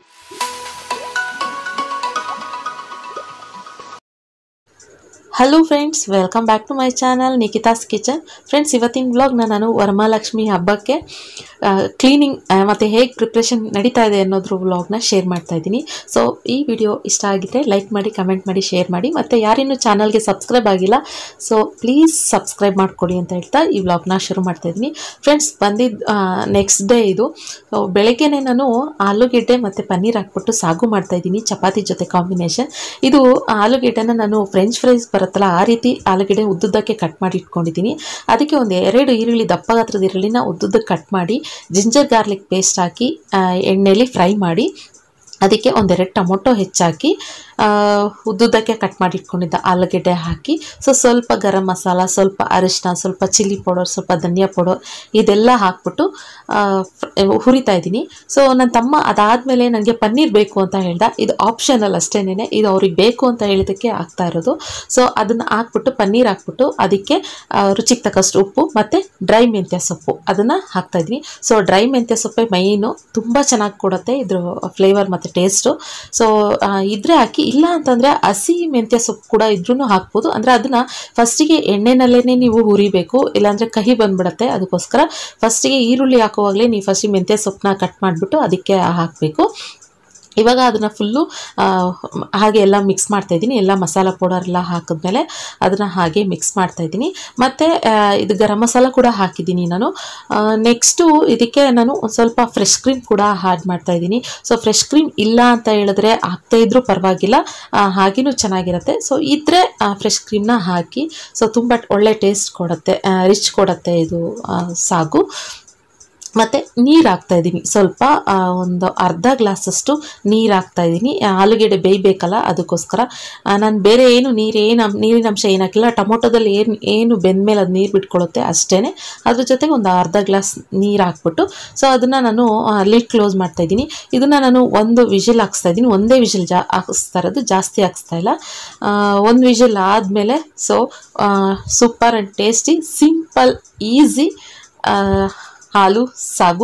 hello friends welcome back to my channel Nikita's kitchen friends ಇವತ್ತಿನ ವ್ಲಾಗ್ನ ನಾನು ವರಮಹಾಲಕ್ಷ್ಮಿ ಹಬ್ಬಕ್ಕೆ ಕ್ಲೀನಿಂಗ್ ಮತ್ತು ಹೇಗೆ ಪ್ರಿಪ್ರೇಷನ್ ನಡೀತಾ ಇದೆ ಅನ್ನೋದ್ರ ವ್ಲಾಗ್ನ ಶೇರ್ ಮಾಡ್ತಾ ಇದ್ದೀನಿ ಸೊ ಈ ವಿಡಿಯೋ ಇಷ್ಟ ಆಗಿದ್ರೆ ಲೈಕ್ ಮಾಡಿ ಕಮೆಂಟ್ ಮಾಡಿ ಶೇರ್ ಮಾಡಿ ಮತ್ತು ಯಾರಿನ್ನೂ ಚಾನಲ್ಗೆ ಸಬ್ಸ್ಕ್ರೈಬ್ ಆಗಿಲ್ಲ ಸೊ ಪ್ಲೀಸ್ ಸಬ್ಸ್ಕ್ರೈಬ್ ಮಾಡಿಕೊಡಿ ಅಂತ ಹೇಳ್ತಾ ಈ ವ್ಲಾಗ್ನ ಶುರು ಮಾಡ್ತಾ ಇದ್ದೀನಿ ಫ್ರೆಂಡ್ಸ್ ಬಂದಿದ್ದು ನೆಕ್ಸ್ಟ್ ಡೇ ಇದು ಸೊ ಬೆಳಗ್ಗೆನೆ ನಾನು ಆಲೂಗೆಡ್ಡೆ ಮತ್ತು ಪನ್ನೀರ್ ಹಾಕ್ಬಿಟ್ಟು ಸಾಗು ಮಾಡ್ತಾ ಇದ್ದೀನಿ ಚಪಾತಿ ಜೊತೆ ಕಾಂಬಿನೇಷನ್ ಇದು ಆಲೂಗೆಡ್ಡೆನ ನಾನು ಫ್ರೆಂಚ್ ಫ್ರೈಸ್ ಬರುತ್ತಲ್ಲ ಆ ರೀತಿ ಆಲೂಗೆಡ್ಡೆ ಉದ್ದುದ್ದಕ್ಕೆ ಕಟ್ ಮಾಡಿ ಇಟ್ಕೊಂಡಿದ್ದೀನಿ ಅದಕ್ಕೆ ಒಂದು ಎರಡು ಈರುಳ್ಳಿ ದಪ್ಪ ಗಾತ್ರದ ಈರುಳ್ಳಿನ ಉದ್ದುದ್ದಕ್ಕೆ ಕಟ್ ಮಾಡಿ ಜಿಂಜರ್ ಗಾರ್ಲಿಕ್ ಪೇಸ್ಟ್ ಹಾಕಿ ಆ, ಎಣ್ಣೆಯಲ್ಲಿ ಫ್ರೈ ಮಾಡಿ ಅದಕ್ಕೆ ಒಂದೆರಡು ಟೊಮೊಟೊ ಹೆಚ್ಚಾಕಿ ಆ, ಉದ್ದುದ್ದಕ್ಕೆ ಕಟ್ ಮಾಡಿ ಇಟ್ಕೊಂಡಿದ್ದ ಆಲೂಗೆಡ್ಡೆ ಹಾಕಿ ಸೊ ಸ್ವಲ್ಪ ಗರಂ ಮಸಾಲ ಸ್ವಲ್ಪ ಅರಿಶಿನ ಸ್ವಲ್ಪ ಚಿಲ್ಲಿ ಪೌಡರ್ ಸ್ವಲ್ಪ ಧನಿಯಾ ಪೌಡರ್ ಇದೆಲ್ಲ ಹಾಕ್ಬಿಟ್ಟು ಆ, ಫ್ರ- ಹುರಿತಾ ಇದ್ದೀನಿ ಸೊ ನನ್ನ ತಮ್ಮ ಅದಾದಮೇಲೆ ನನಗೆ ಪನ್ನೀರ್ ಬೇಕು ಅಂತ ಹೇಳ್ದ ಇದು ಆಪ್ಷನಲ್ ಅಷ್ಟೇನೆ ಇದು ಅವ್ರಿಗೆ ಬೇಕು ಅಂತ ಹೇಳಿದ್ದಕ್ಕೆ ಆಗ್ತಾ ಇರೋದು ಸೊ ಅದನ್ನು ಹಾಕ್ಬಿಟ್ಟು ಪನ್ನೀರ್ ಹಾಕ್ಬಿಟ್ಟು ಅದಕ್ಕೆ ಆ, ರುಚಿಗೆ ತಕ್ಕಷ್ಟು ಉಪ್ಪು ಮತ್ತು ಡ್ರೈ ಮೆಂತ್ಯ ಸೊಪ್ಪು ಅದನ್ನು ಹಾಕ್ತಾ ಇದ್ದೀನಿ ಸೊ ಡ್ರೈ ಮೆಂತ್ಯ ಸೊಪ್ಪೆ ಮೈನು ತುಂಬ ಚೆನ್ನಾಗಿ ಕೊಡುತ್ತೆ ಇದ್ರ ಫ್ಲೇವರ್ ಮತ್ತು ಟೇಸ್ಟು ಸೊ ಇದ್ರೆ ಹಾಕಿ ಇಲ್ಲ ಅಂತಂದರೆ ಹಸಿ ಮೆಂತ್ಯ ಸೊಪ್ಪು ಕೂಡ ಇದ್ರೂ ಹಾಕ್ಬೋದು ಅಂದರೆ ಅದನ್ನು ಫಸ್ಟಿಗೆ ಎಣ್ಣೆನಲ್ಲೇ ನೀವು ಹುರಿಬೇಕು ಇಲ್ಲಾಂದರೆ ಕಹಿ ಬಂದ್ಬಿಡುತ್ತೆ ಅದಕ್ಕೋಸ್ಕರ ಫಸ್ಟಿಗೆ ಈರುಳ್ಳಿ ಹಾಕುವಾಗಲೇ ನೀವು ಫಸ್ಟಿಗೆ ಮೆಂತ್ಯ ಸೊಪ್ಪನ್ನ ಕಟ್ ಮಾಡಿಬಿಟ್ಟು ಅದಕ್ಕೆ ಹಾಕಬೇಕು ಇವಾಗ ಅದನ್ನು ಫುಲ್ಲು ಹಾಗೆ ಎಲ್ಲ ಮಿಕ್ಸ್ ಮಾಡ್ತಾ ಇದ್ದೀನಿ ಎಲ್ಲ ಮಸಾಲ ಪೌಡರ್ ಎಲ್ಲ ಹಾಕಿದ್ಮೇಲೆ ಅದನ್ನು ಹಾಗೆ ಮಿಕ್ಸ್ ಮಾಡ್ತಾ ಇದ್ದೀನಿ ಮತ್ತು ಇದು ಗರಂ ಮಸಾಲ ಕೂಡ ಹಾಕಿದ್ದೀನಿ ನಾನು ನೆಕ್ಸ್ಟು ಇದಕ್ಕೆ ನಾನು ಒಂದು ಸ್ವಲ್ಪ ಫ್ರೆಶ್ ಕ್ರೀಮ್ ಕೂಡ ಆ್ಯಡ್ ಮಾಡ್ತಾ ಇದ್ದೀನಿ ಸೊ ಫ್ರೆಶ್ ಕ್ರೀಮ್ ಇಲ್ಲ ಅಂತ ಹೇಳಿದ್ರೆ ಹಾಕ್ತಾ ಇದ್ರೂ ಪರವಾಗಿಲ್ಲ ಹಾಗೇನೂ ಚೆನ್ನಾಗಿರುತ್ತೆ ಸೊ ಇದ್ದರೆ ಫ್ರೆಶ್ ಕ್ರೀಮ್ನ ಹಾಕಿ ಸೊ ತುಂಬ ಒಳ್ಳೆ ಟೇಸ್ಟ್ ಕೊಡುತ್ತೆ ರಿಚ್ ಕೊಡುತ್ತೆ ಇದು ಆ, ಸಾಗು ಮತ್ತು ನೀರು ಹಾಕ್ತಾ ಇದ್ದೀನಿ ಸ್ವಲ್ಪ ಆ, ಒಂದು ಅರ್ಧ ಗ್ಲಾಸಷ್ಟು ನೀರು ಹಾಕ್ತಾ ಇದ್ದೀನಿ ಆಲೂಗೆಡ್ಡೆ ಬೇಯಬೇಕಲ್ಲ ಅದಕ್ಕೋಸ್ಕರ ನಾನು ಬೇರೆ ಏನು ನೀರು ಏನು ನೀರಿನ ಅಂಶ ಏನು ಹಾಕಿಲ್ಲ ಟೊಮೊಟೊದಲ್ಲಿ ಏನು ಏನು ಬೆಂದಮೇಲೆ ಅದು ನೀರು ಬಿಟ್ಕೊಳ್ಳುತ್ತೆ ಅಷ್ಟೇ ಅದ್ರ ಜೊತೆಗೆ ಒಂದು ಅರ್ಧ ಗ್ಲಾಸ್ ನೀರು ಹಾಕ್ಬಿಟ್ಟು ಸೊ ಅದನ್ನು ನಾನು ಲಿಡ್ ಕ್ಲೋಸ್ ಮಾಡ್ತಾ ಇದ್ದೀನಿ ಇದನ್ನು ನಾನು ಒಂದು ವಿಜಿಲ್ ಹಾಕ್ಸ್ತಾ ಇದ್ದೀನಿ ಒಂದೇ ವಿಜಿಲ್ ಜಾ ಹಾಕಿಸ್ತಾ ಇರೋದು ಜಾಸ್ತಿ ಹಾಕ್ಸ್ತಾ ಇಲ್ಲ ಒಂದು ವಿಜಿಲ್ ಆದಮೇಲೆ so super and tasty simple easy ಹಾಲು ಸಾಗು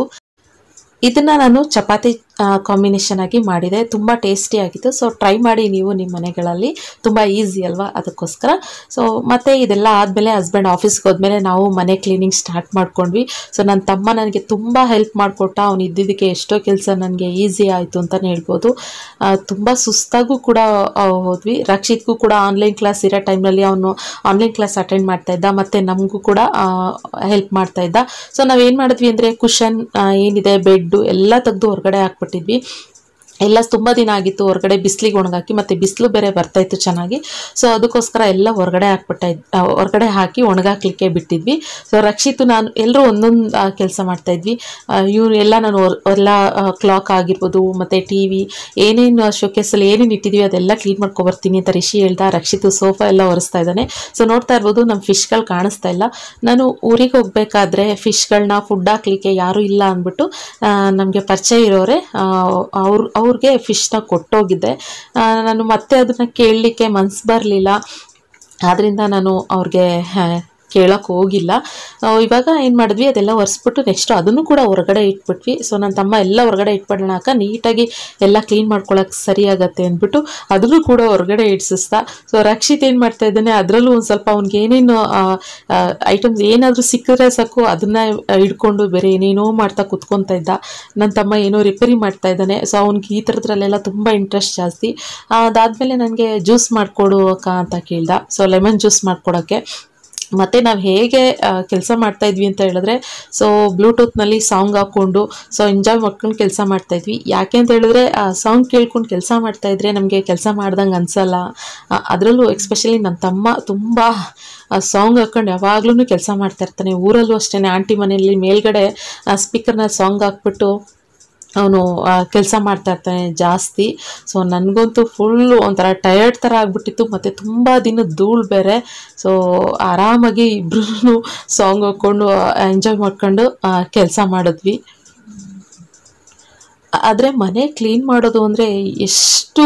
ಇದನ್ನು ನಾನು ಚಪಾತಿ ಕಾಂಬಿನೇಷನ್ ಆಗಿ ಮಾಡಿದೆ ತುಂಬ ಟೇಸ್ಟಿಯಾಗಿತ್ತು ಸೊ ಟ್ರೈ ಮಾಡಿ ನೀವು ನಿಮ್ಮ ಮನೆಗಳಲ್ಲಿ ತುಂಬ ಈಸಿ ಅಲ್ವಾ ಅದಕ್ಕೋಸ್ಕರ ಸೊ ಮತ್ತು ಇದೆಲ್ಲ ಆದಮೇಲೆ ಹಸ್ಬೆಂಡ್ ಆಫೀಸ್ಗೆ ಹೋದ್ಮೇಲೆ ನಾವು ಮನೆ ಕ್ಲೀನಿಂಗ್ ಸ್ಟಾರ್ಟ್ ಮಾಡ್ಕೊಂಡ್ವಿ ಸೊ ನನ್ನ ತಮ್ಮ ನನಗೆ ತುಂಬ ಹೆಲ್ಪ್ ಮಾಡಿಕೊಟ್ಟ ಅವ್ನು ಇದ್ದಿದ್ದಕ್ಕೆ ಎಷ್ಟೋ ಕೆಲಸ ನನಗೆ ಈಸಿ ಆಯಿತು ಅಂತಲೇ ಹೇಳ್ಬೋದು ತುಂಬ ಸುಸ್ತಾಗೂ ಕೂಡ ಆ, ಹೋದ್ವಿ ರಕ್ಷಿತ್ಗೂ ಕೂಡ ಆನ್ಲೈನ್ ಕ್ಲಾಸ್ ಇರೋ ಟೈಮ್ನಲ್ಲಿ ಅವನು ಆನ್ಲೈನ್ ಕ್ಲಾಸ್ ಅಟೆಂಡ್ ಮಾಡ್ತಾ ಇದ್ದ ಮತ್ತು ನಮಗೂ ಕೂಡ ಹೆಲ್ಪ್ ಮಾಡ್ತಾ ಇದ್ದ ಸೊ ನಾವೇನು ಮಾಡಿದ್ವಿ ಅಂದರೆ ಕುಷನ್ ಏನಿದೆ ಬೆಡ್ಡು ಎಲ್ಲ ತೆಗೆದು ಹೊರಗಡೆ ಹಾಕ್ಬಿಟ್ಟಿದ್ವಿ ಎಲ್ಲ ತುಂಬ ದಿನ ಆಗಿತ್ತು ಹೊರಗಡೆ ಬಿಸಿಲಿಗೆ ಒಣಗಾಕಿ ಮತ್ತು ಬಿಸಿಲು ಬೇರೆ ಬರ್ತಾ ಇತ್ತು ಚೆನ್ನಾಗಿ ಸೊ ಅದಕ್ಕೋಸ್ಕರ ಎಲ್ಲ ಹೊರಗಡೆ ಹಾಕ್ಬಿಟ್ಟ ಹೊರಗಡೆ ಹಾಕಿ ಒಣಗಾಕ್ಲಿಕ್ಕೆ ಬಿಟ್ಟಿದ್ವಿ ಸೊ ರಕ್ಷಿತು ನಾನು ಎಲ್ಲರೂ ಒಂದೊಂದು ಕೆಲಸ ಮಾಡ್ತಾಯಿದ್ವಿ ಇವ್ರು ಎಲ್ಲ ನಾನು ಹೊರ್- ಎಲ್ಲ ಕ್ಲಾಕ್ ಆಗಿರ್ಬೋದು ಮತ್ತು ಟಿ ವಿ ಏನೇನು ಶೋಕೇಸಲ್ಲಿ ಏನೇನು ಇಟ್ಟಿದ್ವಿ ಅದೆಲ್ಲ ಕ್ಲೀನ್ ಮಾಡ್ಕೊಬರ್ತೀನಿ ಅಂತ ರಿಷಿ ಹೇಳ್ದ ರಕ್ಷಿತು ಸೋಫಾ ಎಲ್ಲ ಒರೆಸ್ತಾ ಇದ್ದಾನೆ ಸೊ ನೋಡ್ತಾ ಇರ್ಬೋದು ನಮ್ಮ ಫಿಶ್ಗಳು ಕಾಣಿಸ್ತಾ ಇಲ್ಲ ನಾನು ಊರಿಗೆ ಹೋಗ್ಬೇಕಾದ್ರೆ ಫಿಶ್ಗಳನ್ನ ಫುಡ್ ಹಾಕ್ಲಿಕ್ಕೆ ಯಾರೂ ಇಲ್ಲ ಅಂದ್ಬಿಟ್ಟು ನಮಗೆ ಪರಿಚಯ ಇರೋರೆ ಅವ್ರ ಅವ್ರಿಗೆ ಫಿಶ್ನ ಕೊಟ್ಟೋಗಿದ್ದೆ ಆ, ನಾನು ಮತ್ತೆ ಅದನ್ನು ಕೇಳಲಿಕ್ಕೆ ಮನ್ಸು ಬರಲಿಲ್ಲ ಆದ್ದರಿಂದ ನಾನು ಅವ್ರಿಗೆ ಕೇಳೋಕ್ಕೆ ಹೋಗಿಲ್ಲ ಆ, ಇವಾಗ ಏನು ಮಾಡಿದ್ವಿ ಅದೆಲ್ಲ ಒರೆಸ್ಬಿಟ್ಟು ನೆಕ್ಸ್ಟ್ ಅದನ್ನು ಕೂಡ ಹೊರಗಡೆ ಇಟ್ಬಿಟ್ವಿ ಸೊ ನನ್ನ ತಮ್ಮ ಎಲ್ಲ ಹೊರಗಡೆ ಇಟ್ಬಿಡೋಣ ಅಕ್ಕ ನೀಟಾಗಿ ಎಲ್ಲ ಕ್ಲೀನ್ ಮಾಡ್ಕೊಳಕ್ಕೆ ಸರಿ ಆಗತ್ತೆ ಅಂದ್ಬಿಟ್ಟು ಅದನ್ನು ಕೂಡ ಹೊರಗಡೆ ಇಡ್ಸಿಸ್ದ ಸೊ ರಕ್ಷಿತ್ ಏನು ಮಾಡ್ತಾ ಇದ್ದಾನೆ ಅದರಲ್ಲೂ ಒಂದು ಸ್ವಲ್ಪ ಅವ್ನಿಗೆ ಏನೇನು ಐಟಮ್ಸ್ ಏನಾದರೂ ಸಿಕ್ಕಿದ್ರೆ ಸಾಕು ಅದನ್ನ ಹಿಡ್ಕೊಂಡು ಬೇರೆ ಏನೇನೋ ಮಾಡ್ತಾ ಕುತ್ಕೊತಾ ಇದ್ದ ನನ್ನ ತಮ್ಮ ಏನೋ ರಿಪೇರಿ ಮಾಡ್ತಾ ಇದ್ದಾನೆ ಸೊ ಅವ್ನಿಗೆ ಈ ಥರದ್ರಲ್ಲೆಲ್ಲ ತುಂಬ ಇಂಟ್ರೆಸ್ಟ್ ಜಾಸ್ತಿ ಅದಾದಮೇಲೆ ನನಗೆ ಜ್ಯೂಸ್ ಮಾಡಿಕೊಡು ಅಕ್ಕ ಅಂತ ಕೇಳ್ದ ಸೊ ಲೆಮನ್ ಜ್ಯೂಸ್ ಮಾಡ್ಕೊಡೋಕ್ಕೆ ಮತ್ತು ನಾವು ಹೇಗೆ ಕೆಲಸ ಮಾಡ್ತಾ ಇದ್ವಿ ಅಂತ ಹೇಳಿದ್ರೆ ಸೊ ಬ್ಲೂಟೂತ್ನಲ್ಲಿ ಸಾಂಗ್ ಹಾಕ್ಕೊಂಡು ಸೊ ಎಂಜಾಯ್ ಮಾಡ್ಕೊಂಡು ಕೆಲಸ ಮಾಡ್ತಾಯಿದ್ವಿ ಯಾಕೆ ಅಂತ ಹೇಳಿದ್ರೆ ಆ ಸಾಂಗ್ ಕೇಳ್ಕೊಂಡು ಕೆಲಸ ಮಾಡ್ತಾಯಿದ್ರೆ ನಮಗೆ ಕೆಲಸ ಮಾಡ್ದಂಗೆ ಅನಿಸಲ್ಲ ಅದರಲ್ಲೂ ಎಕ್ಸ್ಪೆಷಲಿ ನನ್ನ ತಮ್ಮ ತುಂಬ ಸಾಂಗ್ ಹಾಕ್ಕೊಂಡು ಯಾವಾಗ್ಲೂ ಕೆಲಸ ಮಾಡ್ತಾ ಇರ್ತಾನೆ ಊರಲ್ಲೂ ಅಷ್ಟೇ ಆಂಟಿ ಮನೆಯಲ್ಲಿ ಮೇಲ್ಗಡೆ ಸ್ಪೀಕರ್ನ ಸಾಂಗ್ ಹಾಕ್ಬಿಟ್ಟು ಅವನು ಕೆಲಸ ಮಾಡ್ತಾ ಇರ್ತಾನೆ ಜಾಸ್ತಿ ಸೊ ನನಗಂತೂ ಫುಲ್ಲು ಒಂಥರ ಟಯರ್ಡ್ ಥರ ಆಗ್ಬಿಟ್ಟಿತ್ತು ಮತ್ತು ತುಂಬ ದಿನದ ಧೂಳು ಬೇರೆ ಸೊ ಆರಾಮಾಗಿ ಇಬ್ರು ಸಾಂಗ್ ಹಾಕ್ಕೊಂಡು ಎಂಜಾಯ್ ಮಾಡ್ಕೊಂಡು ಕೆಲಸ ಮಾಡಿದ್ವಿ ಆದರೆ ಮನೆ ಕ್ಲೀನ್ ಮಾಡೋದು ಅಂದರೆ ಎಷ್ಟು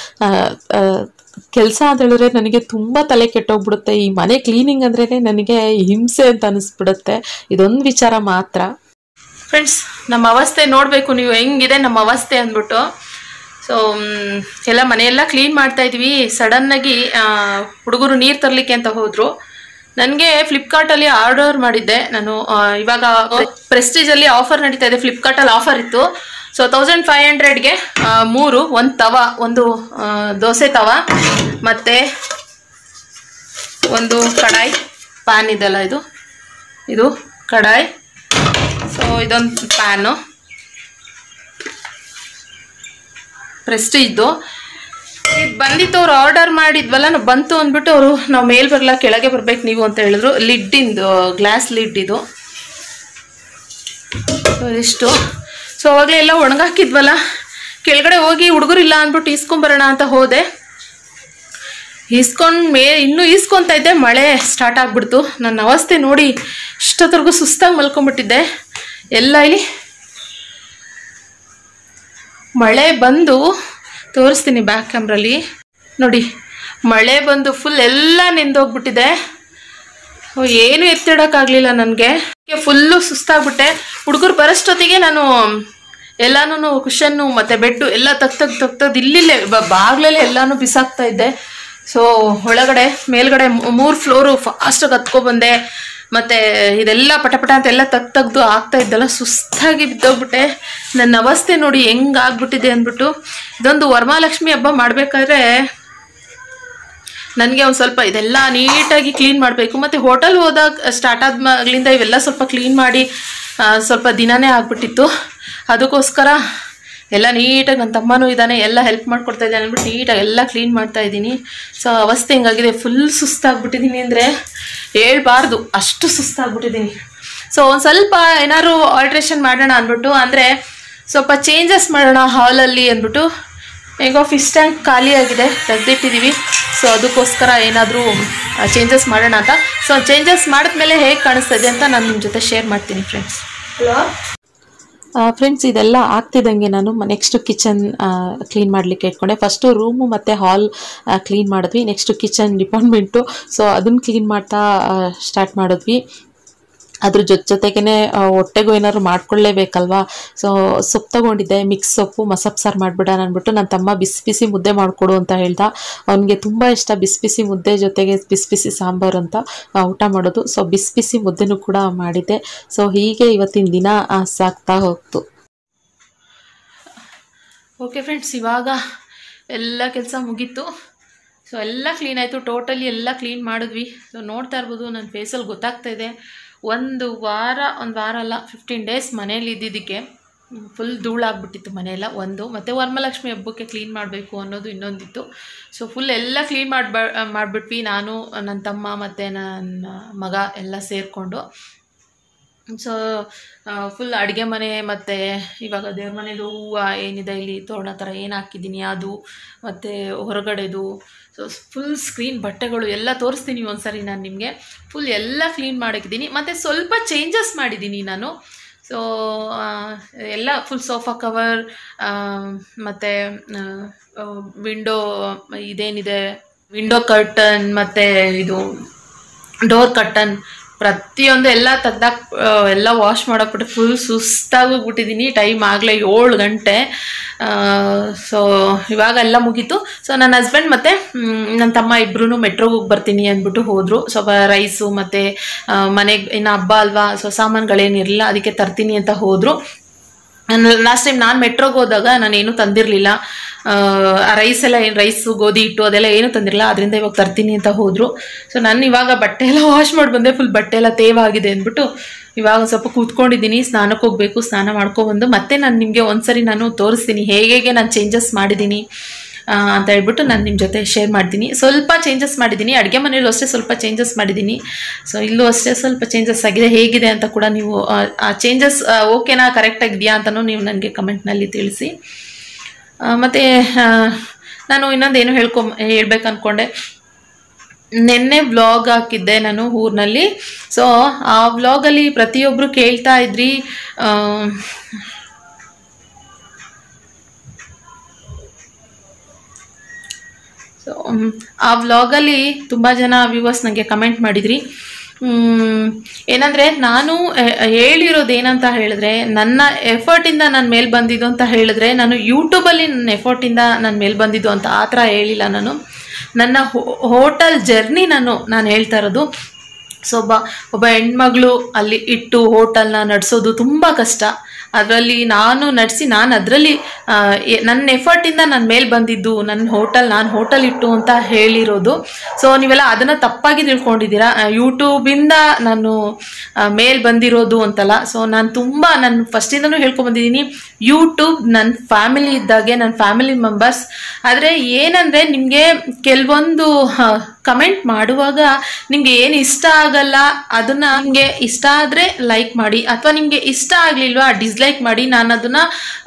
ಕೆಲಸ ಅಂತ ಹೇಳಿದ್ರೆ ನನಗೆ ತುಂಬ ತಲೆ ಕೆಟ್ಟೋಗ್ಬಿಡುತ್ತೆ ಈ ಮನೆ ಕ್ಲೀನಿಂಗ್ ಅಂದ್ರೇ ನನಗೆ ಹಿಂಸೆ ಅಂತ ಅನಿಸ್ಬಿಡುತ್ತೆ ಇದೊಂದು ವಿಚಾರ ಮಾತ್ರ ಫ್ರೆಂಡ್ಸ್ ನಮ್ಮ ಅವಸ್ಥೆ ನೋಡಬೇಕು ನೀವು ಹೆಂಗಿದೆ ನಮ್ಮ ಅವಸ್ಥೆ ಅಂದ್ಬಿಟ್ಟು ಸೊ ಎಲ್ಲ ಮನೆಯೆಲ್ಲ ಕ್ಲೀನ್ ಮಾಡ್ತಾ ಇದ್ವಿ ಸಡನ್ನಾಗಿ ಹುಡುಗರು ನೀರು ತರಲಿಕ್ಕೆ ಅಂತ ಹೋದರು ನನಗೆ ಫ್ಲಿಪ್ಕಾರ್ಟಲ್ಲಿ ಆರ್ಡರ್ ಮಾಡಿದ್ದೆ ನಾನು ಆ, ಇವಾಗ ಪ್ರೆಸ್ಟೀಜಲ್ಲಿ ಆಫರ್ ನಡೀತಾ ಇದೆ ಫ್ಲಿಪ್ಕಾರ್ಟಲ್ಲಿ ಆಫರ್ ಇತ್ತು ಸೊ ತೌಸಂಡ್ ಫೈವ್ ಹಂಡ್ರೆಡ್ಗೆ ಮೂರು ಒಂದು ತವ ಒಂದು ಆ, ದೋಸೆ ತವ ಮತ್ತು ಒಂದು ಕಡಾಯಿ ಪ್ಯಾನ್ ಇದೆಲ್ಲ ಇದು ಇದು ಕಡಾಯಿ ಸೊ ಇದೊಂದು ಪ್ಯಾನು ಪ್ರೆಸ್ಟೀಜ್ದು ಇದು ಬಂದಿತ್ತು ಅವ್ರು ಆರ್ಡರ್ ಮಾಡಿದ್ವಲ್ಲ ನಾವು ಬಂತು ಅಂದ್ಬಿಟ್ಟು ಅವರು ನಾವು ಮೇಲ್ ಬರಲ್ಲ ಕೆಳಗೆ ಬರ್ಬೇಕು ನೀವು ಅಂತ ಹೇಳಿದ್ರು ಲಿಡ್ಡಿಂದು ಗ್ಲಾಸ್ ಲಿಡ್ ಇದು ಸೊ ಇದಿಷ್ಟು ಸೊ ಅವಾಗಲೇ ಎಲ್ಲ ಒಣಗಾಕಿದ್ವಲ್ಲ ಕೆಳಗಡೆ ಹೋಗಿ ಹುಡುಗರಿಲ್ಲ ಅಂದ್ಬಿಟ್ಟು ಈಸ್ಕೊಂಬರೋಣ ಅಂತ ಹೋದೆ ಈಸ್ಕೊಂಡು ಮೇ ಇನ್ನೂ ಈಸ್ಕೊತಾ ಇದ್ದೆ ಮಳೆ ಸ್ಟಾರ್ಟ್ ಆಗ್ಬಿಡ್ತು ನನ್ನ ಅವಸ್ಥೆ ನೋಡಿ ಇಷ್ಟೊತ್ತರೆಗೂ ಸುಸ್ತಾಗಿ ಮಲ್ಕೊಂಡ್ಬಿಟ್ಟಿದ್ದೆ ಎಲ್ಲ ಇಲ್ಲಿ ಮಳೆ ಬಂದು ತೋರಿಸ್ತೀನಿ ಬ್ಯಾಕ್ ಕ್ಯಾಮ್ರಲ್ಲಿ ನೋಡಿ ಮಳೆ ಬಂದು ಫುಲ್ ಎಲ್ಲ ನೆಂದೋಗ್ಬಿಟ್ಟಿದೆ ಓ, ಏನು ಎತ್ತಿಡೋಕ್ಕಾಗಲಿಲ್ಲ ನನಗೆ ಫುಲ್ಲು ಸುಸ್ತಾಗ್ಬಿಟ್ಟೆ ಹುಡುಗರು ಬರೋಷ್ಟೊತ್ತಿಗೆ ನಾನು ಎಲ್ಲಾನು ಕುಷನ್ನು ಮತ್ತು ಬೆಡ್ಡು ಎಲ್ಲ ತಗ್ ತಗ್ ತಗ್ ತೆಗ್ದು ಇಲ್ಲಿಲ್ಲೇ ಬಾಗ್ಲಲ್ಲೇ ಎಲ್ಲಾನು ಬಿಸಾಕ್ತಾ ಇದ್ದೆ ಸೊ ಒಳಗಡೆ ಮೇಲ್ಗಡೆ ಮೂರು ಫ್ಲೋರು ಫಾಸ್ಟಾಗಿ ಹತ್ಕೊಬಂದೆ ಮತ್ತು ಇದೆಲ್ಲ ಪಟಪಟ ಅಂತ ಎಲ್ಲ ತಗ್ ತೆಗ್ದು ಆಗ್ತಾ ಇದ್ದಲ್ಲ ಸುಸ್ತಾಗಿ ಬಿದ್ದೋಗ್ಬಿಟ್ಟೆ ನನ್ನ ಅವಸ್ಥೆ ನೋಡಿ ಹೆಂಗ್ ಆಗ್ಬಿಟ್ಟಿದೆ ಅಂದ್ಬಿಟ್ಟು ಇದೊಂದು ವರಮಹಾಲಕ್ಷ್ಮಿ ಹಬ್ಬ ಮಾಡಬೇಕಾದ್ರೆ ನನಗೆ ಒಂದು ಸ್ವಲ್ಪ ಇದೆಲ್ಲ ನೀಟಾಗಿ ಕ್ಲೀನ್ ಮಾಡಬೇಕು ಮತ್ತು ಹೋಟೆಲ್ ಹೋದಾಗ ಸ್ಟಾರ್ಟ್ ಆದ್ಮೇಲಿಂದ ಇವೆಲ್ಲ ಸ್ವಲ್ಪ ಕ್ಲೀನ್ ಮಾಡಿ ಆ, ಸ್ವಲ್ಪ ದಿನನೇ ಆಗ್ಬಿಟ್ಟಿತ್ತು ಅದಕ್ಕೋಸ್ಕರ ಎಲ್ಲ ನೀಟಾಗಿ ನನ್ನ ತಮ್ಮನೂ ಇದ್ದಾನೆ ಎಲ್ಲ ಹೆಲ್ಪ್ ಮಾಡ್ಕೊಡ್ತಾ ಇದ್ದಾನೆ ಅಂದ್ಬಿಟ್ಟು ನೀಟಾಗಿ ಎಲ್ಲ ಕ್ಲೀನ್ ಮಾಡ್ತಾ ಇದ್ದೀನಿ ಸೊ ಅವಸ್ಥೆ ಹಿಂಗಾಗಿದೆ ಫುಲ್ ಸುಸ್ತಾಗ್ಬಿಟ್ಟಿದ್ದೀನಿ ಅಂದರೆ ಹೇಳ್ಬಾರ್ದು ಅಷ್ಟು ಸುಸ್ತಾಗ್ಬಿಟ್ಟಿದ್ದೀನಿ ಸೊ ಒಂದು ಸ್ವಲ್ಪ ಏನಾದ್ರು ಆಲ್ಟ್ರೇಷನ್ ಮಾಡೋಣ ಅಂದ್ಬಿಟ್ಟು ಅಂದರೆ ಸ್ವಲ್ಪ ಚೇಂಜಸ್ ಮಾಡೋಣ ಹಾಲಲ್ಲಿ ಅಂದ್ಬಿಟ್ಟು ಹೇಗೋ ಫಿಶ್ ಟ್ಯಾಂಕ್ ಖಾಲಿಯಾಗಿದೆ ತೆಗೆದಿಟ್ಟಿದ್ದೀವಿ ಸೊ ಅದಕ್ಕೋಸ್ಕರ ಏನಾದರೂ ಚೇಂಜಸ್ ಮಾಡೋಣ ಅಂತ ಸೊ ಚೇಂಜಸ್ ಮಾಡಿದ್ಮೇಲೆ ಹೇಗೆ ಕಾಣಿಸ್ತಾ ಇದೆ ಅಂತ ನಾನು ನಿಮ್ಮ ಜೊತೆ ಶೇರ್ ಮಾಡ್ತೀನಿ ಫ್ರೆಂಡ್ಸ್ ಹಲೋ ಫ್ರೆಂಡ್ಸ್ ಇದೆಲ್ಲ ಆಗ್ತಿದ್ದಂಗೆ ನಾನು ನೆಕ್ಸ್ಟ್ ಕಿಚನ್ ಕ್ಲೀನ್ ಮಾಡಲಿಕ್ಕೆ ಇಟ್ಕೊಂಡೆ ಫಸ್ಟು ರೂಮು ಮತ್ತು ಹಾಲ್ ಕ್ಲೀನ್ ಮಾಡಿದ್ವಿ ನೆಕ್ಸ್ಟು ಕಿಚನ್ ಡಿಪಾರ್ಟ್ಮೆಂಟು ಸೊ ಅದನ್ನು ಕ್ಲೀನ್ ಮಾಡ್ತಾ ಸ್ಟಾರ್ಟ್ ಮಾಡಿದ್ವಿ ಅದ್ರ ಜೊತೆ ಜೊತೆಗೇ ಹೊಟ್ಟೆಗೂ ಏನಾದ್ರು ಮಾಡ್ಕೊಳ್ಳೇಬೇಕಲ್ವಾ ಸೊ ಸೊಪ್ಪು ತಗೊಂಡಿದ್ದೆ ಮಿಕ್ಸ್ ಸೊಪ್ಪು ಮಸಪ್ ಸಾರು ಮಾಡಿಬಿಡೋಣ ಅಂದ್ಬಿಟ್ಟು ನನ್ನ ತಮ್ಮ ಬಿಸಿ ಬಿಸಿ ಮುದ್ದೆ ಮಾಡಿಕೊಡು ಅಂತ ಹೇಳ್ದ ಅವನಿಗೆ ತುಂಬ ಇಷ್ಟ ಬಿಸಿ ಬಿಸಿ ಮುದ್ದೆ ಜೊತೆಗೆ ಬಿಸಿ ಬಿಸಿ ಸಾಂಬಾರು ಅಂತ ಆ, ಊಟ ಮಾಡೋದು ಸೊ ಬಿಸಿ ಬಿಸಿ ಮುದ್ದೆನೂ ಕೂಡ ಮಾಡಿದ್ದೆ ಸೊ ಹೀಗೆ ಇವತ್ತಿನ ದಿನ ಆ, ಸಾಗ್ತಾ ಹೋಗ್ತು ಓಕೆ ಫ್ರೆಂಡ್ಸ್ ಇವಾಗ ಎಲ್ಲ ಕೆಲಸ ಮುಗೀತು ಸೊ ಎಲ್ಲ ಕ್ಲೀನ್ ಆಯಿತು ಟೋಟಲಿ ಎಲ್ಲ ಕ್ಲೀನ್ ಮಾಡಿದ್ವಿ ಸೊ ನೋಡ್ತಾ ಇರ್ಬೋದು ನನ್ನ ಫೇಸಲ್ಲಿ ಗೊತ್ತಾಗ್ತಾ ಇದೆ ಒಂದು ವಾರ ಒಂದು ವಾರ ಅಲ್ಲ ಫಿಫ್ಟೀನ್ ಡೇಸ್ ಮನೇಲಿ ಇದ್ದಿದ್ದಕ್ಕೆ ಫುಲ್ ಧೂಳಾಗ್ಬಿಟ್ಟಿತ್ತು ಮನೆಯೆಲ್ಲ ಒಂದು ಮತ್ತು ವರಮಹಾಲಕ್ಷ್ಮಿ ಹಬ್ಬಕ್ಕೆ ಕ್ಲೀನ್ ಮಾಡಬೇಕು ಅನ್ನೋದು ಇನ್ನೊಂದಿತ್ತು ಸೊ ಫುಲ್ ಎಲ್ಲ ಕ್ಲೀನ್ ಮಾಡ್ಬ ಮಾಡಿಬಿಟ್ವಿ ನಾನು ನನ್ನ ತಮ್ಮ ಮತ್ತು ನನ್ನ ಮಗ ಎಲ್ಲ ಸೇರಿಕೊಂಡು ಸೊ ಫುಲ್ ಅಡುಗೆ ಮನೆ ಮತ್ತು ಇವಾಗ ದೇವ್ರ ಮನೆದು ಹೂವು ಏನಿದೆ ಇಲ್ಲಿ ತೋರಣ ಥರ ಏನು ಹಾಕಿದ್ದೀನಿ ಅದು ಮತ್ತು ಹೊರಗಡೆದು ಸೊ ಫುಲ್ ಸ್ಕ್ರೀನ್ ಬಟ್ಟೆಗಳು ಎಲ್ಲ ತೋರಿಸ್ತೀನಿ ಒಂದ್ಸರಿ ನಾನು ನಿಮಗೆ ಫುಲ್ ಎಲ್ಲ ಕ್ಲೀನ್ ಮಾಡಿದ್ದೀನಿ ಮತ್ತು ಸ್ವಲ್ಪ ಚೇಂಜಸ್ ಮಾಡಿದ್ದೀನಿ ನಾನು ಸೊ ಎಲ್ಲ ಫುಲ್ ಸೋಫಾ ಕವರ್ ಮತ್ತು ವಿಂಡೋ ಇದೇನಿದೆ ವಿಂಡೋ ಕರ್ಟನ್ ಮತ್ತು ಇದು ಡೋರ್ ಕಟ್ಟನ್ ಪ್ರತಿಯೊಂದು ಎಲ್ಲ ತೆಗ್ದಾಕ್ ಎಲ್ಲ ವಾಶ್ ಮಾಡೋಕ್ಬಿಟ್ಟು ಫುಲ್ ಸುಸ್ತಾಗೋಗ್ಬಿಟ್ಟಿದ್ದೀನಿ ಟೈಮ್ ಆಗಲೇ ಏಳು ಗಂಟೆ ಸೊ ಇವಾಗ ಎಲ್ಲ ಮುಗೀತು ಸೊ ನನ್ನ ಹಸ್ಬೆಂಡ್ ಮತ್ತು ನನ್ನ ತಮ್ಮ ಇಬ್ಬರೂ ಮೆಟ್ರೋಗೆ ಹೋಗಿ ಬರ್ತೀನಿ ಅಂದ್ಬಿಟ್ಟು ಹೋದರು ಸ್ವಲ್ಪ ರೈಸು ಮತ್ತು ಮನೆಗೆ ಇನ್ನು ಹಬ್ಬ ಅಲ್ವಾ ಸೊ ಸಾಮಾನುಗಳೇನಿರಲಿಲ್ಲ ಅದಕ್ಕೆ ತರ್ತೀನಿ ಅಂತ ಹೋದರು ಲಾಸ್ಟ್ ಟೈಮ್ ನಾನು ಮೆಟ್ರೋಗೆ ಹೋದಾಗ ನಾನು ಏನೂ ತಂದಿರಲಿಲ್ಲ ಆ ರೈಸ್ ಎಲ್ಲ ಏನು ರೈಸು ಗೋಧಿ ಹಿಟ್ಟು ಅದೆಲ್ಲ ಏನೂ ತಂದಿರಲಿಲ್ಲ ಅದರಿಂದ ಇವಾಗ ತರ್ತೀನಿ ಅಂತ ಹೋದರು ಸೊ ನಾನು ಇವಾಗ ಬಟ್ಟೆ ಎಲ್ಲ ವಾಶ್ ಮಾಡಿ ಬಂದೆ ಫುಲ್ ಬಟ್ಟೆ ಎಲ್ಲ ತೇವಾಗಿದೆ ಅಂದ್ಬಿಟ್ಟು ಇವಾಗ ಸ್ವಲ್ಪ ಕೂತ್ಕೊಂಡಿದ್ದೀನಿ ಸ್ನಾನಕ್ಕೆ ಹೋಗಬೇಕು ಸ್ನಾನ ಮಾಡ್ಕೊಬಂದು ಮತ್ತೆ ನಾನು ನಿಮಗೆ ಒಂದ್ಸರಿ ನಾನು ತೋರಿಸ್ತೀನಿ ಹೇಗೆ ಹೇಗೆ ನಾನು ಚೇಂಜಸ್ ಮಾಡಿದ್ದೀನಿ ಆ, ಅಂತ ಹೇಳ್ಬಿಟ್ಟು ನಾನು ನಿಮ್ಮ ಜೊತೆ ಶೇರ್ ಮಾಡ್ತೀನಿ ಸ್ವಲ್ಪ ಚೇಂಜಸ್ ಮಾಡಿದ್ದೀನಿ ಅಡುಗೆ ಮನೆಯಲ್ಲೂ ಅಷ್ಟೇ ಸ್ವಲ್ಪ ಚೇಂಜಸ್ ಮಾಡಿದ್ದೀನಿ ಸೊ ಇಲ್ಲೂ ಅಷ್ಟೇ ಸ್ವಲ್ಪ ಚೇಂಜಸ್ ಆಗಿದೆ ಹೇಗಿದೆ ಅಂತ ಕೂಡ ನೀವು ಆ, ಆ ಚೇಂಜಸ್ ಓಕೆನಾ ಕರೆಕ್ಟಾಗಿದೆಯಾ ಅಂತಲೂ ನೀವು ನನಗೆ ಕಮೆಂಟ್ನಲ್ಲಿ ತಿಳಿಸಿ ಮತ್ತು ನಾನು ಇನ್ನೊಂದು ಏನು ಹೇಳ್ಕೊ ಹೇಳ್ಬೇಕು ಅಂದ್ಕೊಂಡೆ ನಿನ್ನೆ ವ್ಲಾಗ್ ಹಾಕಿದ್ದೆ ನಾನು ಊರಿನಲ್ಲಿ ಸೊ ಆ ವ್ಲಾಗಲ್ಲಿ ಪ್ರತಿಯೊಬ್ಬರು ಕೇಳ್ತಾ ಇದ್ರಿ ಆ, ಸೊ ಮ್, ಆ ವ್ಲಾಗಲ್ಲಿ ತುಂಬ ಜನ ವ್ಯೂವರ್ಸ್ ನನಗೆ ಕಮೆಂಟ್ ಮಾಡಿದ್ರಿ ಮ್, ಏನಂದ್ರೆ ನಾನು ಅಹ್, ಹೇಳಿರೋದು ಏನಂತ ಹೇಳಿದ್ರೆ ನನ್ನ ಎಫರ್ಟಿಂದ ನಾನು ಮೇಲ್ ಬಂದಿದ್ದು ಅಂತ ಹೇಳಿದ್ರೆ ನಾನು ಯೂಟ್ಯೂಬಲ್ಲಿ ನನ್ನ ಎಫರ್ಟಿಂದ ನಾನು ಮೇಲ್ ಬಂದಿದ್ದು ಅಂತ ಆ ಥರ ಹೇಳಿಲ್ಲ ನಾನು ನನ್ನ ಹೋಟೆಲ್ ಜರ್ನಿ ನಾನು ನಾನು ಹೇಳ್ತಾ ಇರೋದು ಸೊ ಒಬ್ಬ ಒಬ್ಬ ಹೆಣ್ಮಗಳು ಅಲ್ಲಿ ಇಟ್ಟು ಹೋಟೆಲ್ನ ನಡೆಸೋದು ತುಂಬ ಕಷ್ಟ ಅದರಲ್ಲಿ ನಾನು ನಡೆಸಿ ನಾನು ಅದರಲ್ಲಿ ನನ್ನ ಎಫರ್ಟಿಂದ ನನ್ನ ಮೇಲೆ ಬಂದಿದ್ದು ನನ್ನ ಹೋಟೆಲ್ ನಾನು ಹೋಟೆಲ್ ಇಟ್ಟು ಅಂತ ಹೇಳಿರೋದು ಸೊ ನೀವೆಲ್ಲ ಅದನ್ನು ತಪ್ಪಾಗಿ ತಿಳ್ಕೊಂಡಿದ್ದೀರಾ ಯೂಟ್ಯೂಬಿಂದ ನಾನು ಮೇಲ್ ಬಂದಿರೋದು ಅಂತಲ್ಲ ಸೊ ನಾನು ತುಂಬ ನಾನು ಫಸ್ಟಿಂದನೂ ಹೇಳ್ಕೊಂಬಂದಿದ್ದೀನಿ ಯೂಟ್ಯೂಬ್ ನನ್ನ ಫ್ಯಾಮಿಲಿ ಇದ್ದಾಗೆ ನನ್ನ ಫ್ಯಾಮಿಲಿ ಮೆಂಬರ್ಸ್ ಆದರೆ ಏನಂದರೆ ನಿಮಗೆ ಕೆಲವೊಂದು ಕಮೆಂಟ್ ಮಾಡುವಾಗ ನಿಮಗೆ ಏನು ಇಷ್ಟ ಆಗಲ್ಲ ಅದನ್ನ ನಿಮಗೆ ಇಷ್ಟ ಆದರೆ ಲೈಕ್ ಮಾಡಿ ಅಥವಾ ನಿಮಗೆ ಇಷ್ಟ ಆಗಲಿಲ್ವಾ ಡಿಸ್ಲೈಕ್ ಮಾಡಿ ನಾನು ಅದನ್ನು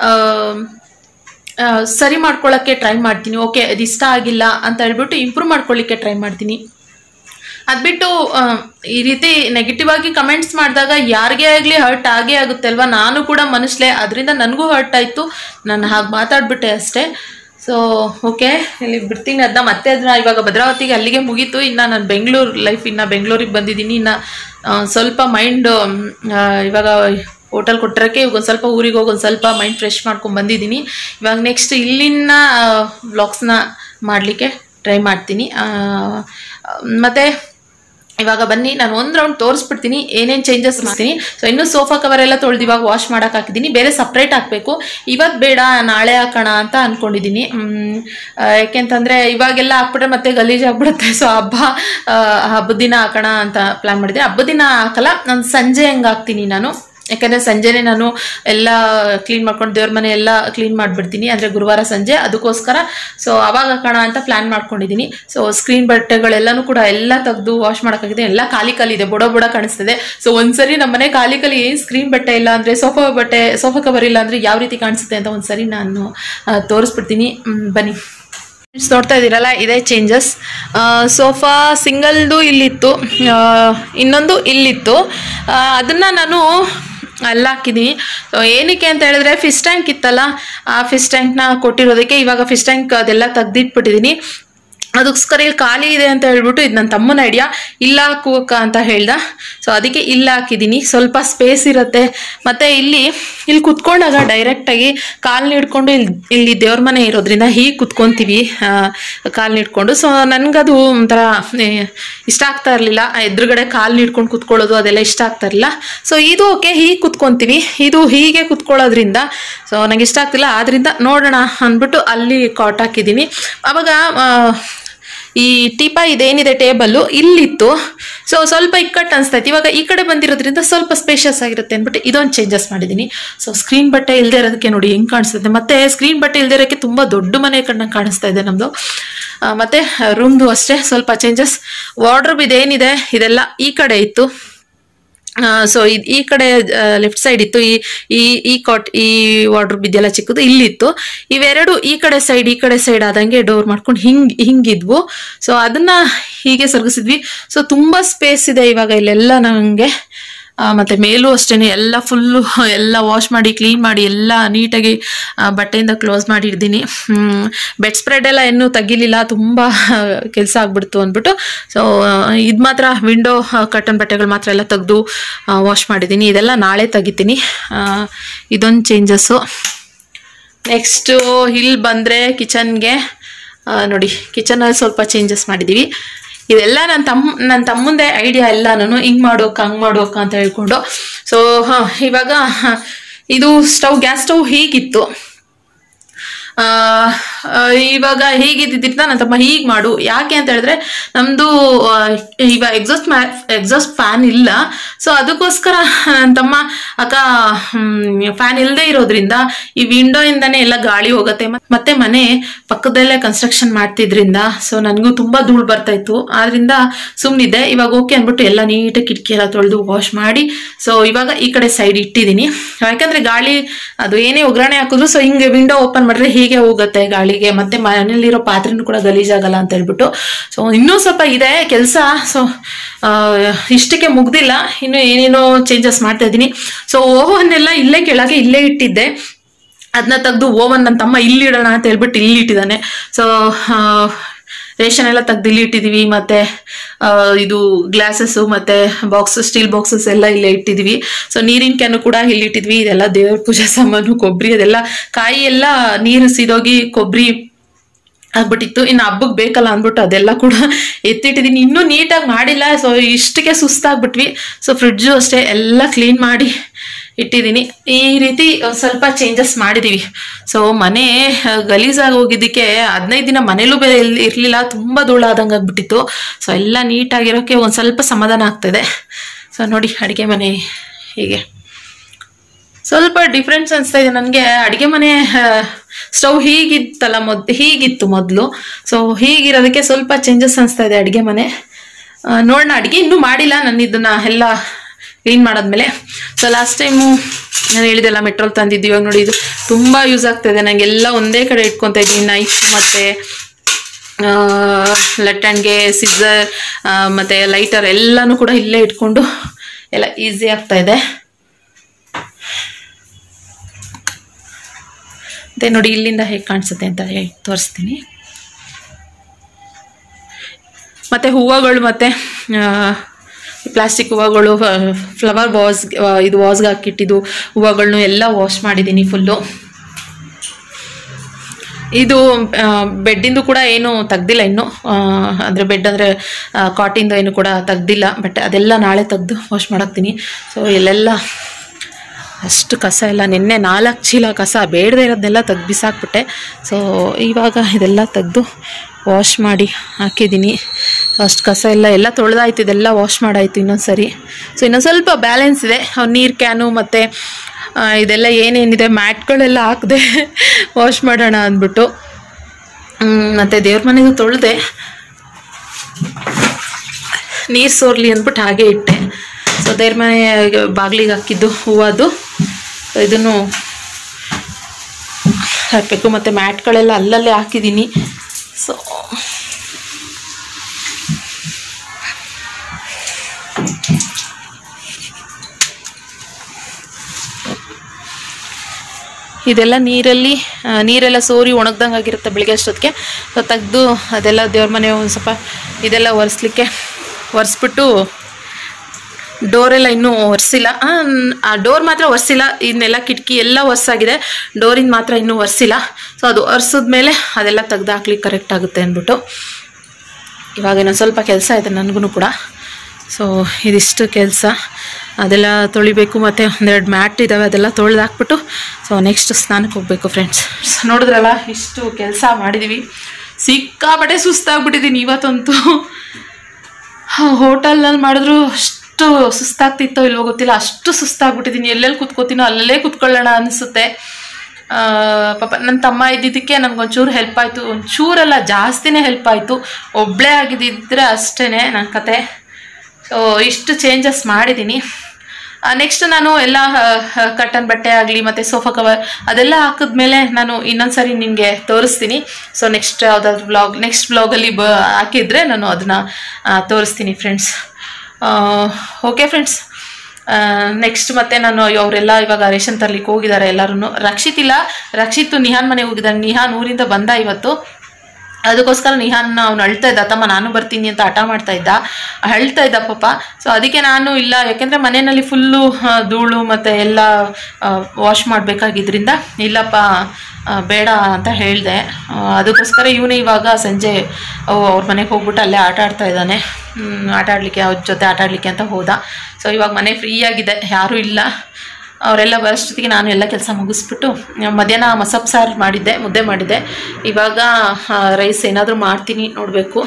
ಸರಿ ಮಾಡ್ಕೊಳ್ಳೋಕ್ಕೆ ಟ್ರೈ ಮಾಡ್ತೀನಿ ಓಕೆ ಅದು ಇಷ್ಟ ಆಗಿಲ್ಲ ಅಂತ ಹೇಳ್ಬಿಟ್ಟು ಇಂಪ್ರೂವ್ ಮಾಡ್ಕೊಳ್ಳಿಕ್ಕೆ ಟ್ರೈ ಮಾಡ್ತೀನಿ ಅದ್ಬಿಟ್ಟು ಆ, ಈ ರೀತಿ ನೆಗೆಟಿವ್ ಆಗಿ ಕಮೆಂಟ್ಸ್ ಮಾಡಿದಾಗ ಯಾರಿಗೇ ಆಗಲಿ ಹರ್ಟ್ ಆಗೇ ಆಗುತ್ತೆ ಅಲ್ವಾ ನಾನು ಕೂಡ ಮನುಷ್ಯಲೆ ಅದರಿಂದ ನನಗೂ ಹರ್ಟ್ ಆಯಿತು ನಾನು ಹಾಗೆ ಮಾತಾಡ್ಬಿಟ್ಟೆ ಅಷ್ಟೇ ಸೊ ಓಕೆ ಇಲ್ಲಿ ಬಿಡ್ತೀನಿ ಅದನ್ನ ಮತ್ತೆ ಅದನ್ನ ಇವಾಗ ಭದ್ರಾವತಿಗೆ ಅಲ್ಲಿಗೆ ಮುಗೀತು ಇನ್ನು ನಾನು ಬೆಂಗಳೂರು ಲೈಫ್ ಇನ್ನು ಬೆಂಗಳೂರಿಗೆ ಬಂದಿದ್ದೀನಿ ಇನ್ನು ಆ, ಸ್ವಲ್ಪ ಮೈಂಡ್ ಇವಾಗ ಹೋಟೆಲ್ ಕೊಟ್ಟಿರೋಕ್ಕೆ ಇವಾಗ ಒಂದು ಸ್ವಲ್ಪ ಊರಿಗೆ ಹೋಗಿ ಒಂದು ಸ್ವಲ್ಪ ಮೈಂಡ್ ಫ್ರೆಶ್ ಮಾಡ್ಕೊಂಡು ಬಂದಿದ್ದೀನಿ ಇವಾಗ ನೆಕ್ಸ್ಟ್ ಇಲ್ಲಿನ ವ್ಲಾಗ್ಸ್ನ ಮಾಡಲಿಕ್ಕೆ ಟ್ರೈ ಮಾಡ್ತೀನಿ ಆ, ಮತ್ತೆ ಇವಾಗ ಬನ್ನಿ ನಾನು ಒಂದು ರೌಂಡ್ ತೋರಿಸ್ಬಿಡ್ತೀನಿ ಏನೇನು ಚೇಂಜಸ್ ಮಾಡ್ತೀನಿ ಸೊ ಇನ್ನೂ ಸೋಫಾ ಕವರ್ ಎಲ್ಲ ತೊಳೆದು ಇವಾಗ ವಾಶ್ ಮಾಡಕ್ಕೆ ಹಾಕಿದ್ದೀನಿ ಬೇರೆ ಸಪ್ರೇಟ್ ಹಾಕಬೇಕು ಇವತ್ತು ಬೇಡ ನಾಳೆ ಹಾಕೋಣ ಅಂತ ಅಂದ್ಕೊಂಡಿದ್ದೀನಿ ಯಾಕೆಂತಂದರೆ ಇವಾಗೆಲ್ಲ ಹಾಕ್ಬಿಟ್ರೆ ಮತ್ತೆ ಗಲೀಜು ಆಗ್ಬಿಡುತ್ತೆ ಸೊ ಹಬ್ಬ ಆ, ಹಬ್ಬದ ದಿನ ಹಾಕೋಣ ಅಂತ ಪ್ಲ್ಯಾನ್ ಮಾಡಿದೆ ಹಬ್ಬದ ದಿನ ಹಾಕಲ್ಲ ನಾನು ಸಂಜೆ ಹಂಗೆ ಹಾಕ್ತೀನಿ ನಾನು ಯಾಕಂದರೆ ಸಂಜೆನೇ ನಾನು ಎಲ್ಲ ಕ್ಲೀನ್ ಮಾಡ್ಕೊಂಡು ದೇವ್ರ ಮನೆ ಎಲ್ಲ ಕ್ಲೀನ್ ಮಾಡಿಬಿಡ್ತೀನಿ ಅಂದರೆ ಗುರುವಾರ ಸಂಜೆ ಅದಕ್ಕೋಸ್ಕರ ಸೊ ಅವಾಗ ಹಾಕೋಣ ಅಂತ ಪ್ಲ್ಯಾನ್ ಮಾಡ್ಕೊಂಡಿದ್ದೀನಿ ಸೊ ಸ್ಕ್ರೀನ್ ಬಟ್ಟೆಗಳೆಲ್ಲನೂ ಕೂಡ ಎಲ್ಲ ತೆಗೆದು ವಾಶ್ ಮಾಡೋಕ್ಕಾಗಿದೆ ಎಲ್ಲ ಖಾಲಿ ಖಾಲಿ ಇದೆ ಬುಡ ಬುಡ ಕಾಣಿಸ್ತಿದೆ ಸೊ ಒಂದ್ಸರಿ ನಮ್ಮನೆ ಖಾಲಿ ಖಾಲಿ ಏನು ಸ್ಕ್ರೀನ್ ಬಟ್ಟೆ ಇಲ್ಲ ಅಂದರೆ ಸೋಫಾ ಬಟ್ಟೆ ಸೋಫಾ ಕವರ್ ಇಲ್ಲ ಅಂದರೆ ಯಾವ ರೀತಿ ಕಾಣಿಸುತ್ತೆ ಅಂತ ಒಂದ್ಸರಿ ನಾನು ಆ, ತೋರಿಸ್ಬಿಡ್ತೀನಿ ಮ್, ಬನ್ನಿ Friends, ನೋಡ್ತಾ ಇದ್ದೀರಲ್ಲ ಇದೇ ಚೇಂಜಸ್ ಸೋಫಾ ಸಿಂಗಲ್ದು ಇಲ್ಲಿತ್ತು ಆ, ಇನ್ನೊಂದು ಇಲ್ಲಿತ್ತು ಆ, ಅದನ್ನ ನಾನು ಅಲ್ಲಿ ಹಾಕಿದ್ದೀನಿ ಸೊ ಏನಕ್ಕೆ ಅಂತ ಹೇಳಿದ್ರೆ ಫಿಶ್ ಟ್ಯಾಂಕ್ ಇತ್ತಲ್ಲ ಆ ಫಿಶ್ ಟ್ಯಾಂಕ್ನ ಕೊಟ್ಟಿರೋದಕ್ಕೆ ಇವಾಗ ಫಿಶ್ ಟ್ಯಾಂಕ್ ಅದೆಲ್ಲ ತೆಗ್ದಿಟ್ಬಿಟ್ಟಿದ್ದೀನಿ ಅದಕ್ಕೋಸ್ಕರ ಇಲ್ಲಿ ಖಾಲಿ ಇದೆ ಅಂತ ಹೇಳ್ಬಿಟ್ಟು ಇದು ನನ್ನ ತಮ್ಮನ ಐಡಿಯಾ ಇಲ್ಲ ಹಾಕುವಕ್ಕ ಅಂತ ಹೇಳ್ದ ಸೊ ಅದಕ್ಕೆ ಇಲ್ಲ ಹಾಕಿದ್ದೀನಿ ಸ್ವಲ್ಪ ಸ್ಪೇಸ್ ಇರುತ್ತೆ ಮತ್ತು ಇಲ್ಲಿ ಇಲ್ಲಿ ಕುತ್ಕೊಂಡಾಗ ಡೈರೆಕ್ಟಾಗಿ ಕಾಲು ಹಿಡ್ಕೊಂಡು ಇಲ್ಲಿ ಇಲ್ಲಿ ದೇವ್ರ ಮನೆ ಇರೋದ್ರಿಂದ ಹೀಗೆ ಕುತ್ಕೊತೀವಿ ಕಾಲು ಹಿಡ್ಕೊಂಡು ಸೊ ನನಗದು ಒಂಥರ ಏ, ಇಷ್ಟ ಆಗ್ತಾ ಇರಲಿಲ್ಲ ಎದುರುಗಡೆ ಕಾಲು ಹಿಡ್ಕೊಂಡು ಕುತ್ಕೊಳ್ಳೋದು ಅದೆಲ್ಲ ಇಷ್ಟ ಆಗ್ತಾ ಇರಲಿಲ್ಲ ಸೊ ಇದು ಓಕೆ ಹೀಗೆ ಕುತ್ಕೊತೀವಿ ಇದು ಹೀಗೆ ಕುತ್ಕೊಳ್ಳೋದ್ರಿಂದ ಸೊ ನನಗೆ ಇಷ್ಟ ಆಗ್ತಿಲ್ಲ ಆದ್ರಿಂದ ನೋಡೋಣ ಅಂದ್ಬಿಟ್ಟು ಅಲ್ಲಿ ಕಾಟ್ ಹಾಕಿದ್ದೀನಿ ಅವಾಗ ಆ, ಈ ಟೀಪಾ ಇದೇನಿದೆ ಟೇಬಲ್ಲು ಇಲ್ಲಿತ್ತು ಸೊ ಸ್ವಲ್ಪ ಇಕ್ಕಟ್ಟು ಅನಿಸ್ತೈತೆ ಇವಾಗ ಈ ಕಡೆ ಬಂದಿರೋದ್ರಿಂದ ಸ್ವಲ್ಪ ಸ್ಪೇಷಿಯಸ್ ಆಗಿರುತ್ತೆ ಅಂದ್ಬಿಟ್ಟು ಇದೊಂದು ಚೇಂಜಸ್ ಮಾಡಿದ್ದೀನಿ ಸೊ ಸ್ಕ್ರೀನ್ ಬಟ್ಟೆ ಇಲ್ಲದೆ ಇರೋದಕ್ಕೆ ನೋಡಿ ಹೆಂಗೆ ಕಾಣಿಸ್ತದೆ ಮತ್ತೆ ಸ್ಕ್ರೀನ್ ಬಟ್ಟೆ ಇಲ್ಲದೆ ಇರೋಕ್ಕೆ ತುಂಬ ದೊಡ್ಡ ಮನೆ ಕಣ್ಣಂಗೆ ಕಾಣಿಸ್ತಾ ಇದೆ ನಮ್ಮದು ಮತ್ತು ರೂಮ್ದು ಅಷ್ಟೇ ಸ್ವಲ್ಪ ಚೇಂಜಸ್ ವಾರ್ಡ್ರೋಬ್ ಇದೇನಿದೆ ಇದೆಲ್ಲ ಈ ಕಡೆ ಇತ್ತು ಸೊ ಇದು ಈ ಕಡೆ ಲೆಫ್ಟ್ ಸೈಡ್ ಇತ್ತು ಈ ಈ ಈ ಕಾಟ್ ಈ ವಾರ್ಡ್ರೋಬ್ ಇದೆಲ್ಲ ಚಿಕ್ಕದು ಇಲ್ಲಿತ್ತು ಇವೆರಡು ಈ ಕಡೆ ಸೈಡ್ ಈ ಕಡೆ ಸೈಡ್ ಆದಂಗೆ ಡೋರ್ ಮಾಡ್ಕೊಂಡು ಹಿಂಗ್ ಹಿಂಗಿದ್ವು ಸೊ ಅದನ್ನ ಹೀಗೆ ಸರ್ಗಿಸಿದ್ವಿ ಸೊ ತುಂಬಾ ಸ್ಪೇಸ್ ಇದೆ ಇವಾಗ ಇಲ್ಲೆಲ್ಲ ನನಗೆ ಮತ್ತೆ ಮೇಲೂ ಅಷ್ಟೇ ಎಲ್ಲ ಫುಲ್ಲು ಎಲ್ಲ ವಾಶ್ ಮಾಡಿ ಕ್ಲೀನ್ ಮಾಡಿ ಎಲ್ಲ ನೀಟಾಗಿ ಆ, ಬಟ್ಟೆಯಿಂದ ಕ್ಲೋಸ್ ಮಾಡಿ ಇಡ್ತೀನಿ ಬೆಡ್ ಸ್ಪ್ರೆಡ್ ಎಲ್ಲ ಇನ್ನೂ ತೆಗಿಲಿಲ್ಲ ತುಂಬ ಕೆಲಸ ಆಗ್ಬಿಡ್ತು ಅಂದ್ಬಿಟ್ಟು ಸೊ ಇದು ಮಾತ್ರ ವಿಂಡೋ ಕಟನ್ ಬಟ್ಟೆಗಳು ಮಾತ್ರ ಎಲ್ಲ ತೆಗೆದು ವಾಶ್ ಮಾಡಿದ್ದೀನಿ ಇದೆಲ್ಲ ನಾಳೆ ತೆಗಿತೀನಿ ಇದೊಂದು ಚೇಂಜಸ್ಸು ನೆಕ್ಸ್ಟು ಇಲ್ಲಿ ಬಂದರೆ ಕಿಚನ್ಗೆ ನೋಡಿ ಕಿಚನಲ್ಲಿ ಸ್ವಲ್ಪ ಚೇಂಜಸ್ ಮಾಡಿದ್ದೀವಿ ಇದೆಲ್ಲ ನನ್ನ ತಮ್ಮ ನನ್ನ ತಮ್ಮಂದೇ ಐಡಿಯಾ ಎಲ್ಲ ನಾನು ಹಿಂಗೆ ಮಾಡೋಕೆ ಹಂಗೆ ಮಾಡೋಕೆ ಅಂತ ಹೇಳ್ಕೊಂಡು ಸೊ ಹಾಂ ಇವಾಗ ಹ, ಇದು ಸ್ಟವ್ ಗ್ಯಾಸ್ ಸ್ಟವ್ ಹೀಗಿತ್ತು ಆ, ಆ, ಇವಾಗ ಹೀಗಿದ್ದಿದ್ದ ನನ್ನ ತಮ್ಮ ಹೀಗೆ ಮಾಡು ಯಾಕೆ ಅಂತ ಹೇಳಿದ್ರೆ ನಮ್ಮದು ಇವಾಗ ಎಕ್ಸಾಸ್ಟ್ ಮ್ಯಾ ಎಕ್ಸಾಸ್ಟ್ ಫ್ಯಾನ್ ಇಲ್ಲ ಸೊ ಅದಕ್ಕೋಸ್ಕರ ನನ್ನ ತಮ್ಮ ಅಕ್ಕ ಫ್ಯಾನ್ ಇಲ್ಲದೆ ಇರೋದ್ರಿಂದ ಈ ವಿಂಡೋಯಿಂದನೇ ಎಲ್ಲ ಗಾಳಿ ಹೋಗುತ್ತೆ ಮತ್- ಮತ್ತೆ ಮನೆ ಪಕ್ಕದಲ್ಲೇ ಕನ್ಸ್ಟ್ರಕ್ಷನ್ ಮಾಡ್ತಿದ್ರಿಂದ ಸೊ ನನಗೂ ತುಂಬ ಧೂಳು ಬರ್ತಾ ಇತ್ತು ಆದ್ರಿಂದ ಸುಮ್ಮನಿದ್ದೆ ಇವಾಗ ಓಕೆ ಅಂದ್ಬಿಟ್ಟು ಎಲ್ಲ ನೀಟಾಗಿ ಕಿಟಕಿ ಎಲ್ಲ ತೊಳೆದು ವಾಶ್ ಮಾಡಿ ಸೊ ಇವಾಗ ಈ ಕಡೆ ಸೈಡ್ ಇಟ್ಟಿದ್ದೀನಿ ಯಾಕಂದ್ರೆ ಗಾಳಿ ಅದು ಏನೇ ಒಗ್ಗರಣೆ ಹಾಕಿದ್ರು ಸೊ ಹಿಂಗೆ ವಿಂಡೋ ಓಪನ್ ಮಾಡಿದ್ರೆ ಹೀಗೆ ಹೋಗುತ್ತೆ ಗಾಳಿಗೆ ಮತ್ತೆ ಮನೆಯಲ್ಲಿರೋ ಪಾತ್ರೆನೂ ಕೂಡ ಗಲೀಜಾಗಲ್ಲ ಅಂತ ಹೇಳ್ಬಿಟ್ಟು ಸೊ ಇನ್ನೂ ಸ್ವಲ್ಪ ಇದೆ ಕೆಲಸ ಸೊ ಇಷ್ಟಕ್ಕೆ ಮುಗ್ದಿಲ್ಲ ಇನ್ನು ಏನೇನೋ ಚೇಂಜಸ್ ಮಾಡ್ತಾ ಇದ್ದೀನಿ ಸೊ ಓವನ್ ಎಲ್ಲ ಇಲ್ಲೇ ಕೆಳಗೆ ಇಲ್ಲೇ ಇಟ್ಟಿದ್ದೆ ಅದನ್ನ ತೆಗೆದು ಓವನ್ ನನ್ನ ತಮ್ಮ ಇಲ್ಲಿ ಇಡೋಣ ಅಂತ ಹೇಳ್ಬಿಟ್ಟು ಇಲ್ಲಿ ಇಟ್ಟಿದ್ದಾನೆ ಸೊ ರೇಷನ್ ಎಲ್ಲ ತೆಗ್ದಿಲ್ಲಿ ಇಟ್ಟಿದ್ದೀವಿ ಮತ್ತು ಇದು ಗ್ಲಾಸಸ್ಸು ಮತ್ತು ಬಾಕ್ಸ್ ಸ್ಟೀಲ್ ಬಾಕ್ಸಸ್ ಎಲ್ಲ ಇಲ್ಲೇ ಇಟ್ಟಿದ್ದೀವಿ ಸೊ ನೀರಿನ ಕ್ಯಾನು ಕೂಡ ಇಲ್ಲಿ ಇಟ್ಟಿದ್ವಿ ಇದೆಲ್ಲ ದೇವ್ರ ಪೂಜಾ ಸಾಮಾನು ಕೊಬ್ಬರಿ ಅದೆಲ್ಲ ಕಾಯಿ ಎಲ್ಲ ನೀರು ಸಿದೋಗಿ ಕೊಬ್ಬರಿ ಆಗ್ಬಿಟ್ಟಿತ್ತು ಇನ್ನು ಹಬ್ಬಕ್ಕೆ ಬೇಕಲ್ಲ ಅಂದ್ಬಿಟ್ಟು ಅದೆಲ್ಲ ಕೂಡ ಎತ್ತಿಟ್ಟಿದ್ದೀನಿ ಇನ್ನೂ ನೀಟಾಗಿ ಮಾಡಿಲ್ಲ ಸೊ ಇಷ್ಟಕ್ಕೆ ಸುಸ್ತಾಗ್ಬಿಟ್ವಿ ಸೊ ಫ್ರಿಡ್ಜು ಅಷ್ಟೇ ಎಲ್ಲ ಕ್ಲೀನ್ ಮಾಡಿ ಇಟ್ಟಿದ್ದೀನಿ ಈ ರೀತಿ ಒಂದ್ ಸ್ವಲ್ಪ ಚೇಂಜಸ್ ಮಾಡಿದ್ದೀವಿ ಸೊ ಮನೆ ಆ, ಗಲೀಜಾಗಿ ಹೋಗಿದ್ದಕ್ಕೆ ಹದಿನೈದು ದಿನ ಮನೇಲೂ ಬೇರೆ ಇರಲಿಲ್ಲ ತುಂಬ ಧೂಳಾದಂಗೆ ಆಗ್ಬಿಟ್ಟಿತ್ತು ಸೊ ಎಲ್ಲ ನೀಟಾಗಿರೋಕ್ಕೆ ಒಂದು ಸ್ವಲ್ಪ ಸಮಾಧಾನ ಆಗ್ತಾಯಿದೆ ಸೊ ನೋಡಿ ಅಡುಗೆ ಮನೆ ಹೀಗೆ ಸ್ವಲ್ಪ ಡಿಫ್ರೆನ್ಸ್ ಅನಿಸ್ತಾ ಇದೆ ನನಗೆ ಅಡುಗೆ ಮನೆ ಸ್ಟವ್ ಹೀಗಿತ್ತಲ್ಲ ಮೊದ್ ಹೀಗಿತ್ತು ಮೊದಲು ಸೊ ಹೀಗಿರೋದಕ್ಕೆ ಸ್ವಲ್ಪ ಚೇಂಜಸ್ ಅನಿಸ್ತಾ ಇದೆ ಅಡುಗೆ ಮನೆ ಆ, ನೋಡೋಣ ಅಡುಗೆ ಇನ್ನೂ ಮಾಡಿಲ್ಲ ನಾನು ಇದನ್ನ ಎಲ್ಲ ಕ್ಲೀನ್ ಮಾಡಾದ್ಮೇಲೆ ಸೊ ಲಾಸ್ಟ್ ಟೈಮು ನಾನು ಹೇಳಿದೆಲ್ಲ ಮೆಟ್ರೋಲ್ ತಂದಿದ್ದು ಇವಾಗ ನೋಡಿ ಇದು ತುಂಬ ಯೂಸ್ ಆಗ್ತಾ ಇದೆ ನನಗೆಲ್ಲ ಒಂದೇ ಕಡೆ ಇಟ್ಕೊತಾ ಇದ್ದೀನಿ ನೈಫ್ ಮತ್ತು ಲಟ್ಟಣಿಗೆ ಸಿzzರ್ ಮತ್ತು ಲೈಟರ್ ಎಲ್ಲನೂ ಕೂಡ ಇಲ್ಲೇ ಇಟ್ಕೊಂಡು ಎಲ್ಲ ಈಸಿ ಆಗ್ತಾ ಇದೆ ಮತ್ತೆ ನೋಡಿ ಇಲ್ಲಿಂದ ಹೇಗೆ ಕಾಣಿಸುತ್ತೆ ಅಂತ ಹೇಳಿ ತೋರಿಸ್ತೀನಿ ಮತ್ತು ಹೂವುಗಳು ಮತ್ತು ಪ್ಲಾಸ್ಟಿಕ್ ಹೂವುಗಳು ಫ್ಲವರ್ ವಾಸ್ ಇದು ವಾಸ್ಗೆ ಹಾಕಿಟ್ಟಿದ್ದು ಹೂವುಗಳ್ನು ಎಲ್ಲ ವಾಶ್ ಮಾಡಿದ್ದೀನಿ ಫುಲ್ಲು ಇದು ಬೆಡ್ಡಿಂದು ಕೂಡ ಏನು ತೆಗ್ದಿಲ್ಲ ಇನ್ನು ಅಂದರೆ ಬೆಡ್ ಅಂದರೆ ಕಾಟಿಂದು ಏನು ಕೂಡ ತೆಗ್ದಿಲ್ಲ ಬಟ್ ಅದೆಲ್ಲ ನಾಳೆ ತೆಗ್ದು ವಾಶ್ ಮಾಡಾಕ್ತೀನಿ ಸೊ ಇಲ್ಲೆಲ್ಲ ಅಷ್ಟು ಕಸ ಎಲ್ಲ ನಿನ್ನೆ ನಾಲ್ಕು ಚೀಲ ಕಸ ಬೇಡದೇ ಇರೋದನ್ನೆಲ್ಲ ತೆಗ್ದು ಬಿಸಾಕ್ಬಿಟ್ಟೆ ಸೊ ಇವಾಗ ಇದೆಲ್ಲ ತೆಗೆದು ವಾಶ್ ಮಾಡಿ ಹಾಕಿದ್ದೀನಿ ಅಷ್ಟು ಕಸ ಎಲ್ಲ ಎಲ್ಲ ತೊಳೆದಾಯ್ತು ಇದೆಲ್ಲ ವಾಶ್ ಮಾಡಾಯ್ತು ಇನ್ನೊಂದು ಸರಿ ಸೊ ಇನ್ನೊಂದು ಸ್ವಲ್ಪ ಬ್ಯಾಲೆನ್ಸ್ ಇದೆ ನೀರು ಕ್ಯಾನು ಮತ್ತು ಇದೆಲ್ಲ ಏನೇನಿದೆ ಮ್ಯಾಟ್ಗಳೆಲ್ಲ ಹಾಕಿದೆ ವಾಶ್ ಮಾಡೋಣ ಅಂದ್ಬಿಟ್ಟು ಮತ್ತು ದೇವ್ರ ಮನೆಗೂ ತೊಳೆದೆ ನೀರು ಸೋರ್ಲಿ ಅಂದ್ಬಿಟ್ಟು ಹಾಗೆ ಇಟ್ಟೆ ಸೊ ದೇವ್ರ ಮನೆ ಬಾಗಿಲಿಗೆ ಹಾಕಿದ್ದು ಹೂವದು ಇದನ್ನು ಹಾಕಬೇಕು ಮತ್ತು ಮ್ಯಾಟ್ಗಳೆಲ್ಲ ಅಲ್ಲಲ್ಲೇ ಹಾಕಿದ್ದೀನಿ ಸೊ ಇದೆಲ್ಲ ನೀರಲ್ಲಿ ಆ, ನೀರೆಲ್ಲ ಸೋರಿ ಒಣಗ್ದಂಗೆ ಆಗಿರುತ್ತೆ ಬೆಳಿಗ್ಗೆ ಅಷ್ಟೊತ್ತಿಗೆ ಸೊ ತೆಗೆದು ಅದೆಲ್ಲ ದೇವ್ರ ಮನೆ ಒಂದು ಸ್ವಲ್ಪ ಇದೆಲ್ಲ ಒರೆಸ್ಲಿಕ್ಕೆ ಒರೆಸ್ಬಿಟ್ಟು ಡೋರೆಲ್ಲ ಇನ್ನೂ ಒರೆಸಿಲ್ಲ ಆ ಡೋರ್ ಮಾತ್ರ ಒರೆಸಿಲ್ಲ ಇನ್ನೆಲ್ಲ ಕಿಟಕಿ ಎಲ್ಲ ಒರೆಸಾಗಿದೆ ಡೋರಿಂದ ಮಾತ್ರ ಇನ್ನೂ ಒರೆಸಿಲ್ಲ ಸೊ ಅದು ಒರೆಸಿದ್ಮೇಲೆ ಅದೆಲ್ಲ ತೆಗ್ದು ಹಾಕ್ಲಿಕ್ಕೆ ಕರೆಕ್ಟ್ ಆಗುತ್ತೆ ಅಂದ್ಬಿಟ್ಟು ಇವಾಗ ಇನ್ನೊಂದು ಸ್ವಲ್ಪ ಕೆಲಸ ಇದೆ ನನಗೂ ಕೂಡ ಸೊ ಇದಿಷ್ಟು ಕೆಲಸ ಅದೆಲ್ಲ ತೊಳಿಬೇಕು ಮತ್ತು ಒಂದೆರಡು ಮ್ಯಾಟ್ ಇದ್ದಾವೆ ಅದೆಲ್ಲ ತೊಳೆದು ಹಾಕ್ಬಿಟ್ಟು ಸೊ ನೆಕ್ಸ್ಟ್ ಸ್ನಾನಕ್ಕೆ ಹೋಗಬೇಕು ಫ್ರೆಂಡ್ಸ್ ನೋಡಿದ್ರಲ್ಲ ಇಷ್ಟು ಕೆಲಸ ಮಾಡಿದ್ದೀವಿ ಸಿಕ್ಕಾಪಟ್ಟೆ ಸುಸ್ತಾಗ್ಬಿಟ್ಟಿದ್ದೀನಿ ಇವತ್ತಂತೂ ಹೋಟೆಲ್ನಲ್ಲಿ ಮಾಡಿದ್ರು ಅಷ್ಟು ಸುಸ್ತಾಗ್ತಿತ್ತೋ ಇಲ್ವೋ ಗೊತ್ತಿಲ್ಲ ಅಷ್ಟು ಸುಸ್ತಾಗ್ಬಿಟ್ಟಿದ್ದೀನಿ ಎಲ್ಲೆಲ್ಲಿ ಕೂತ್ಕೋತೀನೋ ಅಲ್ಲೇ ಕೂತ್ಕೊಳ್ಳೋಣ ಅನಿಸುತ್ತೆ ಆ, ಪಾಪ ನನ್ನ ತಮ್ಮ ಇದ್ದಿದ್ದಕ್ಕೆ ನನಗೊಂಚೂರು ಹೆಲ್ಪ್ ಆಯಿತು ಒಂಚೂರಲ್ಲ ಜಾಸ್ತಿನೇ ಹೆಲ್ಪ್ ಆಯಿತು ಒಬ್ಬಳೇ ಆಗಿದ್ದಿದ್ರೆ ಅಷ್ಟೇ ನನ್ನ ಕತೆ ಸೊ ಇಷ್ಟು ಚೇಂಜಸ್ ಮಾಡಿದ್ದೀನಿ ನೆಕ್ಸ್ಟ್ ನಾನು ಎಲ್ಲ ಕಟ್ಟನ್ ಬಟ್ಟೆ ಆಗಲಿ ಮತ್ತು ಸೋಫಾ ಕವರ್ ಅದೆಲ್ಲ ಹಾಕಿದ್ಮೇಲೆ ನಾನು ಇನ್ನೊಂದು ಸರಿ ನಿಮಗೆ ತೋರಿಸ್ತೀನಿ ಸೊ ನೆಕ್ಸ್ಟ್ ಯಾವುದಾದ್ರು ವ್ಲಾಗ್ ನೆಕ್ಸ್ಟ್ ವ್ಲಾಗಲ್ಲಿ ಬ ಹಾಕಿದರೆ ನಾನು ಅದನ್ನು ತೋರಿಸ್ತೀನಿ ಫ್ರೆಂಡ್ಸ್ ಓಕೆ ಫ್ರೆಂಡ್ಸ್ ನೆಕ್ಸ್ಟ್ ಮತ್ತೆ ನಾನು ಅವರೆಲ್ಲ ಇವಾಗ ರೇಷನ್ ತರ್ಲಿಕ್ಕೆ ಹೋಗಿದ್ದಾರೆ ಎಲ್ಲರೂ ರಕ್ಷಿತ್ ಇಲ್ಲ ರಕ್ಷಿತ್ ನಿಹಾನ್ ಮನೆಗೆ ಹೋಗಿದ್ದಾನೆ ನಿಹಾನ್ ಊರಿಂದ ಬಂದ ಇವತ್ತು ಅದಕ್ಕೋಸ್ಕರ ನಿಹಾನ್ ಅವ್ನು ಅಳ್ತಾ ಇದ್ದ ತಮ್ಮ ನಾನು ಬರ್ತೀನಿ ಅಂತ ಹಠ ಮಾಡ್ತಾ ಇದ್ದ ಅಳ್ತಾ ಇದ್ದ ಪಾಪ ಸೊ ಅದಕ್ಕೆ ನಾನು ಇಲ್ಲ ಯಾಕೆಂದರೆ ಮನೆಯಲ್ಲಿ ಫುಲ್ಲು ಧೂಳು ಮತ್ತು ಎಲ್ಲ ವಾಶ್ ಮಾಡಬೇಕಾಗಿದ್ರಿಂದ ಇಲ್ಲಪ್ಪ ಆ, ಬೇಡ ಅಂತ ಹೇಳಿದೆ ಅದಕ್ಕೋಸ್ಕರ ಇವನೇ ಇವಾಗ ಸಂಜೆ ಅವ್ರ ಮನೆಗೆ ಹೋಗ್ಬಿಟ್ಟು ಅಲ್ಲೇ ಆಟ ಆಡ್ತಾ ಇದ್ದಾನೆ ಹ್ಮ್, ಆಟ ಆಡಲಿಕ್ಕೆ ಅವ್ರ ಜೊತೆ ಆಟ ಆಡಲಿಕ್ಕೆ ಅಂತ ಹೋದ ಸೊ ಇವಾಗ ಮನೆ ಫ್ರೀ ಆಗಿದೆ ಯಾರೂ ಇಲ್ಲ ಅವರೆಲ್ಲ ಬರೋಷ್ಟೊತ್ತಿಗೆ ನಾನು ಎಲ್ಲ ಕೆಲಸ ಮುಗಿಸ್ಬಿಟ್ಟು ಆ, ಮಧ್ಯಾಹ್ನ ಮಸಪ್ ಸಾರು ಮಾಡಿದ್ದೆ ಮುದ್ದೆ ಮಾಡಿದ್ದೆ ಇವಾಗ ರೈಸ್ ಏನಾದರೂ ಮಾಡ್ತೀನಿ ನೋಡಬೇಕು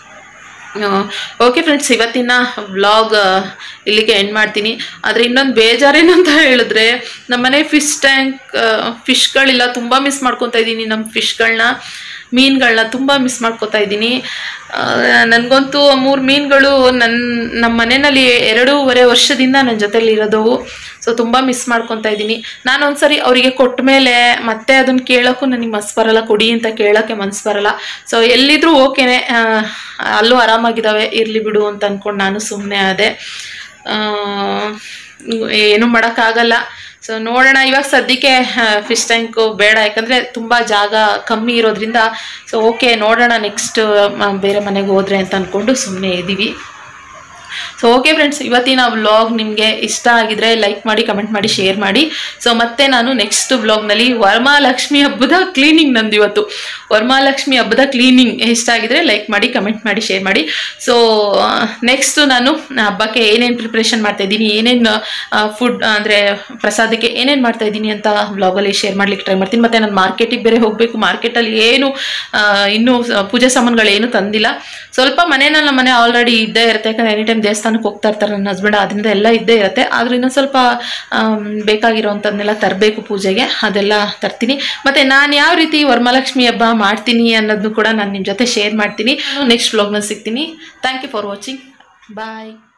ಓಕೆ ಫ್ರೆಂಡ್ಸ್ ಇವತ್ತಿನ ವ್ಲಾಗ್ ಇಲ್ಲಿಗೆ ಎಂಡ್ ಮಾಡ್ತೀನಿ ಆದರೆ ಇನ್ನೊಂದು ಬೇಜಾರೇನು ಅಂತ ಹೇಳಿದ್ರೆ ನಮ್ಮನೆ ಫಿಶ್ ಟ್ಯಾಂಕ್ ಫಿಶ್ಗಳಿಲ್ಲ ತುಂಬ ಮಿಸ್ ಮಾಡ್ಕೊತಾ ಇದ್ದೀನಿ ನಮ್ಮ ಫಿಶ್ಗಳನ್ನ ಮೀನುಗಳನ್ನ ತುಂಬ ಮಿಸ್ ಮಾಡ್ಕೊತಾ ಇದ್ದೀನಿ ನನಗಂತೂ ಮೂರು ಮೀನುಗಳು ನನ್ನ ನಮ್ಮ ಮನೆಯಲ್ಲಿ ಎರಡೂವರೆ ವರ್ಷದಿಂದ ನನ್ನ ಜೊತೆಲಿ ಇರೋದವು ಸೊ ತುಂಬ ಮಿಸ್ ಮಾಡ್ಕೊತಾ ಇದ್ದೀನಿ ನಾನು ಒಂದ್ಸರಿ ಅವರಿಗೆ ಕೊಟ್ಟ ಮೇಲೆ ಮತ್ತೆ ಅದನ್ನು ಕೇಳೋಕ್ಕೂ ನನಗೆ ಮನಸ್ಸು ಬರಲ್ಲ ಕೊಡಿ ಅಂತ ಕೇಳೋಕ್ಕೆ ಮನಸ್ಸು ಬರಲ್ಲ ಸೊ ಎಲ್ಲಿದ್ರೂ ಓಕೆನೆ ಅಲ್ಲೂ ಆರಾಮಾಗಿದ್ದಾವೆ ಇರಲಿ ಬಿಡು ಅಂತ ಅಂದ್ಕೊಂಡು ನಾನು ಸುಮ್ಮನೆ ಆದೆ ಆ, ಏನೂ ಮಾಡೋಕ್ಕಾಗಲ್ಲ ಸೊ ನೋಡೋಣ ಇವಾಗ ಸದ್ಯಕ್ಕೆ ಫಿಶ್ ಟ್ಯಾಂಕು ಬೇಡ ಯಾಕಂದರೆ ತುಂಬ ಜಾಗ ಕಮ್ಮಿ ಇರೋದ್ರಿಂದ ಸೊ ಓಕೆ ನೋಡೋಣ ನೆಕ್ಸ್ಟ್ ಬೇರೆ ಮನೆಗೆ ಹೋದ್ರೆ ಅಂತ ಅಂದ್ಕೊಂಡು ಸುಮ್ಮನೆ ಇದ್ದೀವಿ ಸೊ ಓಕೆ ಫ್ರೆಂಡ್ಸ್ ಇವತ್ತಿನ ವ್ಲಾಗ್ ನಿಮಗೆ ಇಷ್ಟ ಆಗಿದ್ರೆ ಲೈಕ್ ಮಾಡಿ ಕಮೆಂಟ್ ಮಾಡಿ ಶೇರ್ ಮಾಡಿ ಸೊ ಮತ್ತೆ ನಾನು ನೆಕ್ಸ್ಟ್ ವ್ಲಾಗ್ನಲ್ಲಿ ವರಮಹಾಲಕ್ಷ್ಮಿ ಹಬ್ಬದ ಕ್ಲೀನಿಂಗ್ ನಂದು ಇವತ್ತು ವರಮಹಾಲಕ್ಷ್ಮಿ ಹಬ್ಬದ ಕ್ಲೀನಿಂಗ್ ಇಷ್ಟ ಆಗಿದ್ರೆ ಲೈಕ್ ಮಾಡಿ ಕಮೆಂಟ್ ಮಾಡಿ ಶೇರ್ ಮಾಡಿ ಸೊ ನೆಕ್ಸ್ಟ್ ನಾನು ಹಬ್ಬಕ್ಕೆ ಏನೇನು ಪ್ರಿಪ್ರೇಷನ್ ಮಾಡ್ತಾ ಇದ್ದೀನಿ ಏನೇನು ಫುಡ್ ಅಂದರೆ ಪ್ರಸಾದಕ್ಕೆ ಏನೇನು ಮಾಡ್ತಾ ಇದ್ದೀನಿ ಅಂತ ವ್ಲಾಗಲ್ಲಿ ಶೇರ್ ಮಾಡ್ಲಿಕ್ಕೆ ಟ್ರೈ ಮಾಡ್ತೀನಿ ಮತ್ತು ನಾನು ಮಾರ್ಕೆಟಿಗೆ ಬೇರೆ ಹೋಗಬೇಕು ಮಾರ್ಕೆಟಲ್ಲಿ ಏನು ಆ, ಇನ್ನೂ ಸ- ಪೂಜೆ ಸಾಮಾನುಗಳು ಏನು ತಂದಿಲ್ಲ ಸ್ವಲ್ಪ ಮನೇನ ನಮ್ಮ ಮನೆ ಆಲ್ರೆಡಿ ಇದ್ದೇ ಇರುತ್ತೆ ಯಾಕಂದ್ರೆ ಎನಿ ಟೈಮ್ ದೇವಸ್ಥಾನಕ್ಕೆ ಹೋಗ್ತಾ ಇರ್ತಾರೆ ನನ್ನ ಹಸ್ಬೆಂಡ್ ಅದರಿಂದ ಎಲ್ಲ ಇದ್ದೇ ಇರುತ್ತೆ ಆದ್ರೂ ಇನ್ನೂ ಸ್ವಲ್ಪ ಆಮ್, ಬೇಕಾಗಿರೋವಂಥದ್ದನ್ನೆಲ್ಲ ತರಬೇಕು ಪೂಜೆಗೆ ಅದೆಲ್ಲ ತರ್ತೀನಿ ಮತ್ತು ನಾನು ಯಾವ ರೀತಿ ವರಮಹಾಲಕ್ಷ್ಮಿ ಹಬ್ಬ ಮಾಡ್ತೀನಿ ಅನ್ನೋದನ್ನು ಕೂಡ ನಾನು ನಿಮ್ಮ ಜೊತೆ ಶೇರ್ ಮಾಡ್ತೀನಿ ನೆಕ್ಸ್ಟ್ ವ್ಲಾಗ್ನಲ್ಲಿ ಸಿಗ್ತೀನಿ thank you for watching bye